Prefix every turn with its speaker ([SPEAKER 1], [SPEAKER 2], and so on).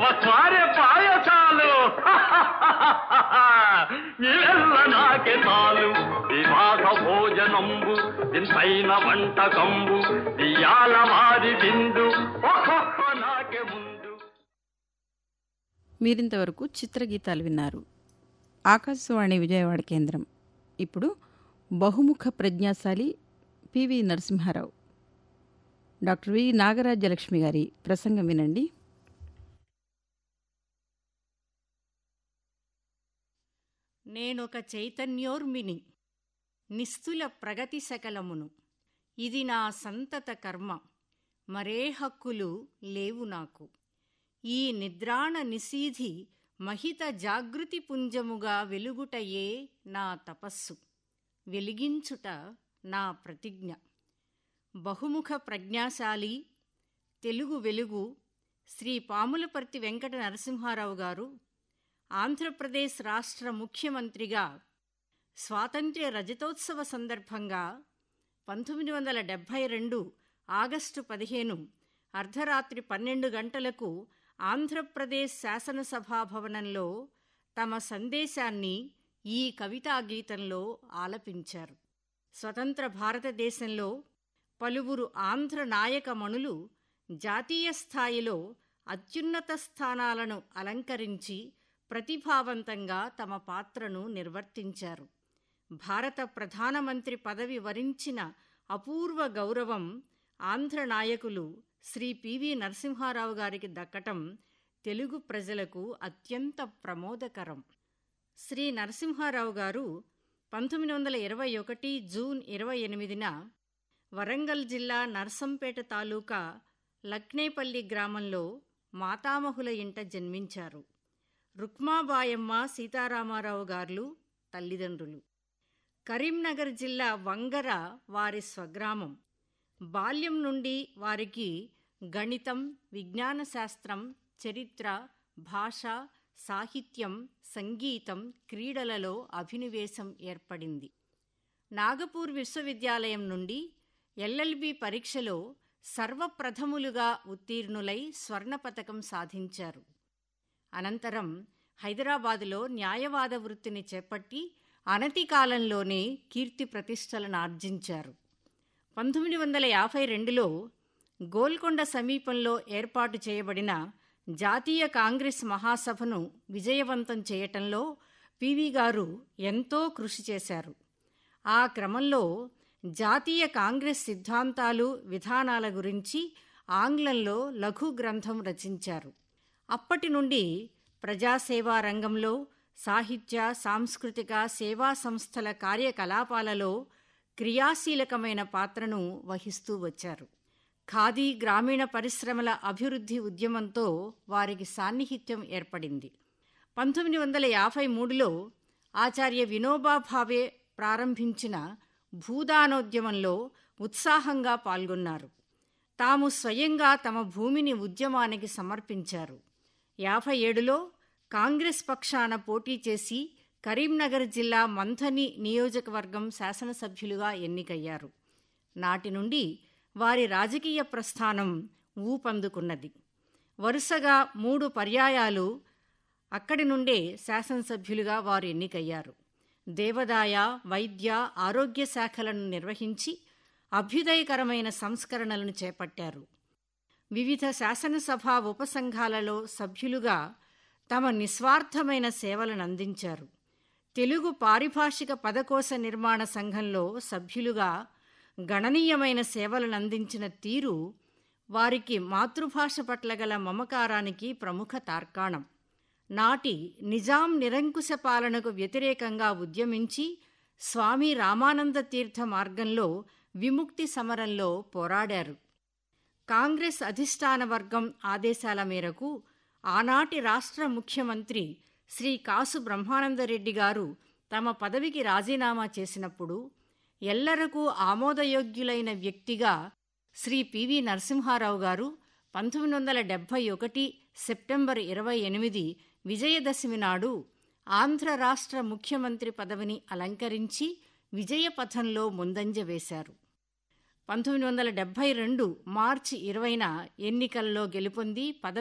[SPEAKER 1] ఒక్కారే పాయసాలు నీవెల్ల నాకే చాలు వివాహ భోజనంబు దీనిపైన వంటకంబు ఇయాల వారి విందు ఒక్కొక్క నాకే ముందు
[SPEAKER 2] మీరింతవరకు చిత్రగీతాలు విన్నారు ఆకాశవాణి విజయవాడ కేంద్రం ఇప్పుడు బహుముఖ ప్రజ్ఞాశాలి PV Narasimha Rao doctor V Nagarajyalakshmi గారి ప్రసంగం వినండి
[SPEAKER 3] నేనొక చైతన్యోర్మిని నిస్తుల ప్రగతి సకలమును ఇది నా సంతత కర్మ మరే హక్కులు లేవు నాకు ఈ నిద్రాణ నిశీధి మహిత జాగృతి పుంజముగా వెలుగుటయే నా తపస్సు వెలిగించుట నా ప్రతిజ్ఞ బహుముఖ ప్రజ్ఞాశాలి తెలుగు వెలుగు శ్రీ పాములపర్తి వెంకట నరసింహారావు గారు ఆంధ్రప్రదేశ్ రాష్ట్ర ముఖ్యమంత్రిగా స్వాతంత్ర్య రజతోత్సవ సందర్భంగా పంతొమ్మిది వందల డెబ్భై రెండు ఆగస్టు పదిహేను అర్ధరాత్రి పన్నెండు గంటలకు ఆంధ్రప్రదేశ్ శాసనసభా భవనంలో తమ సందేశాన్ని ఈ కవితా గీతంలో ఆలపించారు స్వతంత్ర భారతదేశంలో పలువురు ఆంధ్ర నాయకమణులు జాతీయ స్థాయిలో అత్యున్నత స్థానాలను అలంకరించి ప్రతిభావంతంగా తమ పాత్రను నిర్వర్తించారు భారత ప్రధానమంత్రి పదవి వరించిన అపూర్వ గౌరవం ఆంధ్ర నాయకులు శ్రీ పివి నరసింహారావు గారికి దక్కటం తెలుగు ప్రజలకు అత్యంత ప్రమోదకరం శ్రీ నరసింహారావు గారు పంతొమ్మిది వందల ఇరవై ఒకటి జూన్ ఇరవై ఎనిమిదిన వరంగల్ జిల్లా నర్సంపేట తాలూకా లక్నేపల్లి గ్రామంలో మాతామహుల ఇంట జన్మించారు రుక్మాబాయమ్మ సీతారామారావు గారు తల్లిదండ్రులు కరీంనగర్ జిల్లా వంగర వారి స్వగ్రామం బాల్యం నుండి వారికి గణితం విజ్ఞాన శాస్త్రం చరిత్ర భాష సాహిత్యం సంగీతం క్రీడలలో అభినివేశం ఏర్పడింది నాగపూర్ విశ్వవిద్యాలయం నుండి ఎల్ఎల్బి పరీక్షలో సర్వప్రథములుగా ఉత్తీర్ణులై స్వర్ణ పతకం సాధించారు అనంతరం హైదరాబాదులో న్యాయవాద వృత్తిని చేపట్టి అనతి కాలంలోనే కీర్తి ప్రతిష్టలను ఆర్జించారు పంతొమ్మిది వందల యాభై రెండులో గోల్కొండ సమీపంలో ఏర్పాటు చేయబడిన జాతీయ కాంగ్రెస్ మహాసభను విజయవంతం చేయటంలో పివి గారు ఎంతో కృషి చేశారు ఆ క్రమంలో జాతీయ కాంగ్రెస్ సిద్ధాంతాలు విధానాల గురించి ఆంగ్లంలో లఘు గ్రంథం రచించారు అప్పటి నుండి ప్రజాసేవా రంగంలో సాహిత్య సాంస్కృతిక సేవా సంస్థల కార్యకలాపాలలో క్రియాశీలకమైన పాత్రను వహిస్తూ వచ్చారు ఖాదీ గ్రామీణ పరిశ్రమల అభివృద్ధి ఉద్యమంతో వారికి సాన్నిహిత్యం ఏర్పడింది పంతొమ్మిది వందల యాభై మూడులో ఆచార్య వినోబా భావే ప్రారంభించిన భూదానోద్యమంలో ఉత్సాహంగా పాల్గొన్నారు తాము స్వయంగా తమ భూమిని ఉద్యమానికి సమర్పించారు యాభై ఏడులో కాంగ్రెస్ పక్షాన పోటీ చేసి కరీంనగర్ జిల్లా మంథని నియోజకవర్గం శాసనసభ్యులుగా ఎన్నికయ్యారు నాటి నుండి వారి రాజకీయ ప్రస్థానం ఊపందుకున్నది వరుసగా మూడు పర్యాయాలు అక్కడి నుండే శాసనసభ్యులుగా వారు ఎన్నికయ్యారు దేవదాయ వైద్య ఆరోగ్య శాఖలను నిర్వహించి అభ్యుదయకరమైన సంస్కరణలను చేపట్టారు వివిధ శాసనసభ ఉపసంఘాలలో సభ్యులుగా తమ నిస్వార్థమైన సేవలను అందించారు తెలుగు పారిభాషిక పదకోశ నిర్మాణ సంఘంలో సభ్యులుగా గణనీయమైన సేవలను అందించిన తీరు వారికి మాతృభాష పట్ల గల మమకారానికి ప్రముఖ తార్కాణం నాటి నిజాం నిరంకుశ పాలనకు వ్యతిరేకంగా ఉద్యమించి స్వామి రామానంద తీర్థ మార్గంలో విముక్తి సమరంలో పోరాడారు కాంగ్రెస్ అధిష్టాన వర్గం ఆదేశాల మేరకు ఆనాటి రాష్ట్ర ముఖ్యమంత్రి శ్రీ కాసు బ్రహ్మానందరెడ్డి గారు తమ పదవికి రాజీనామా చేసినప్పుడు ఎల్లరకు ఆమోదయోగ్యులైన వ్యక్తిగా శ్రీ పివి నరసింహారావు గారు పంతొమ్మిది వందల డెబ్భై ఒకటి సెప్టెంబర్ ఇరవై ఎనిమిది విజయదశమి నాడు ఆంధ్ర రాష్ట్ర ముఖ్యమంత్రి పదవిని అలంకరించి విజయపథంలో ముందంజ వేశారు పంతొమ్మిది వందల డెబ్భై రెండు మార్చి ఇరవైన ఎన్నికల్లో గెలుపొంది పదవి